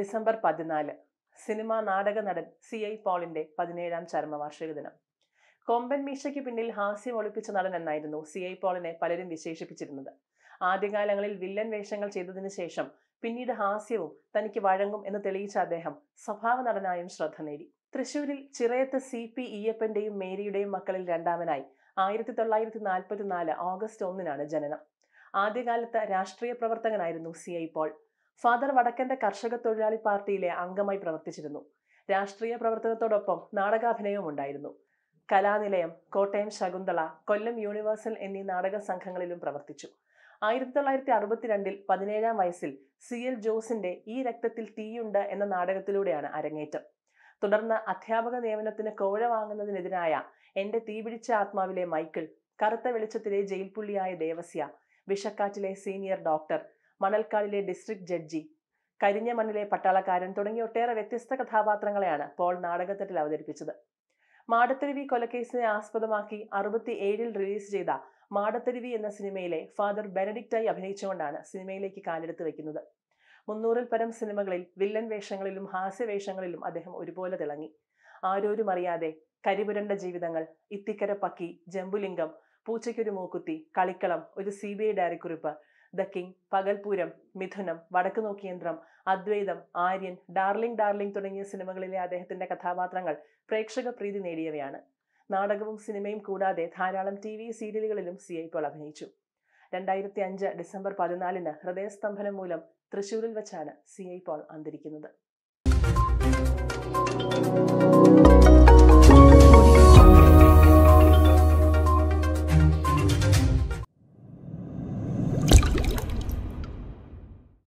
December പതിനാല് cinema നാടക നടൻ സി ഐ പോളിന്റെ പതിനേഴാം ചരമവാർഷിക ദിനം കൊമ്പൻ മീശയ്ക്ക് പിന്നിൽ ഹാസ്യം ഒളിപ്പിച്ച നടൻ എന്നായിരുന്നു സി ഐ പോളിനെ പലരും വിശേഷിപ്പിച്ചിരുന്നത് ആദ്യകാലങ്ങളിൽ വില്ലൻ വേഷങ്ങൾ ചെയ്തതിനു ശേഷം പിന്നീട് ഹാസ്യവും തനിക്ക് വഴങ്ങും എന്ന് തെളിയിച്ച അദ്ദേഹം സ്വഭാവ നടനായും ശ്രദ്ധ നേടി തൃശൂരിൽ ചിറയത്ത് സി പി ഈയപ്പന്റെയും മേരിയുടെയും മക്കളിൽ രണ്ടാമനായി ആയിരത്തി തൊള്ളായിരത്തി നാൽപ്പത്തിനാല് ഓഗസ്റ്റ് ഒന്നിനാണ് ജനനം ആദ്യകാലത്ത് രാഷ്ട്രീയ പ്രവർത്തകനായിരുന്നു സി ഐ പോൾ ഫാദർ വടക്കന്റെ കർഷക തൊഴിലാളി പാർട്ടിയിലെ അംഗമായി പ്രവർത്തിച്ചിരുന്നു രാഷ്ട്രീയ പ്രവർത്തനത്തോടൊപ്പം നാടകാഭിനയവും ഉണ്ടായിരുന്നു കലാനിലയം കോട്ടയം ശകുന്തള കൊല്ലം യൂണിവേഴ്സൽ എന്നീ നാടക സംഘങ്ങളിലും പ്രവർത്തിച്ചു ആയിരത്തി തൊള്ളായിരത്തി അറുപത്തിരണ്ടിൽ പതിനേഴാം വയസ്സിൽ സി എൽ ജോസിന്റെ ഈ രക്തത്തിൽ തീയുണ്ട് എന്ന നാടകത്തിലൂടെയാണ് അരങ്ങേറ്റം തുടർന്ന് അധ്യാപക നിയമനത്തിന് കോഴ വാങ്ങുന്നതിനെതിരായ എന്റെ തീപിടിച്ച ആത്മാവിലെ മൈക്കിൾ കറുത്ത വെളിച്ചത്തിലെ ജയിൽ പുള്ളിയായ ദേവസ്യ വിഷക്കാറ്റിലെ സീനിയർ ഡോക്ടർ മണൽക്കാടിലെ ഡിസ്ട്രിക്ട് ജഡ്ജി കരിഞ്ഞ മണ്ണിലെ പട്ടാളക്കാരൻ തുടങ്ങിയ ഒട്ടേറെ വ്യത്യസ്ത കഥാപാത്രങ്ങളെയാണ് പോൾ നാടകത്തട്ടിൽ അവതരിപ്പിച്ചത് മാടത്തരുവി കൊലക്കേസിനെ ആസ്പദമാക്കി അറുപത്തി ഏഴിൽ റിലീസ് ചെയ്ത മാടത്തരുവി എന്ന സിനിമയിലെ ഫാദർ ബെനഡിക്റ്റായി അഭിനയിച്ചുകൊണ്ടാണ് സിനിമയിലേക്ക് കാലെടുത്ത് വെക്കുന്നത് മുന്നൂറിൽ പരം സിനിമകളിൽ വില്ലൻ വേഷങ്ങളിലും ഹാസ്യവേഷങ്ങളിലും അദ്ദേഹം ഒരുപോലെ തിളങ്ങി ആരോരും അറിയാതെ കരിപുരണ്ട ജീവിതങ്ങൾ ഇത്തിക്കര പക്കി ജംബുലിംഗം പൂച്ചയ്ക്കൊരു മൂക്കുത്തി കളിക്കളം ഒരു സി ബി ഐ ഡയറിക്കുറിപ്പ് ദ കിങ് പകൽപൂരം മിഥുനം വടക്കു നോക്കിയന്ത്രം അദ്വൈതം ആര്യൻ ഡാർലിംഗ് ഡാർലിംഗ് തുടങ്ങിയ സിനിമകളിലെ അദ്ദേഹത്തിന്റെ കഥാപാത്രങ്ങൾ പ്രേക്ഷക പ്രീതി നേടിയവയാണ് നാടകവും സിനിമയും കൂടാതെ ധാരാളം ടി വി സീരിയലുകളിലും സി ഐ പോൾ അഭിനയിച്ചു രണ്ടായിരത്തി അഞ്ച് ഡിസംബർ പതിനാലിന് ഹൃദയസ്തംഭനം മൂലം തൃശൂരിൽ വെച്ചാണ് സി ഐ പോൾ അന്തരിക്കുന്നത്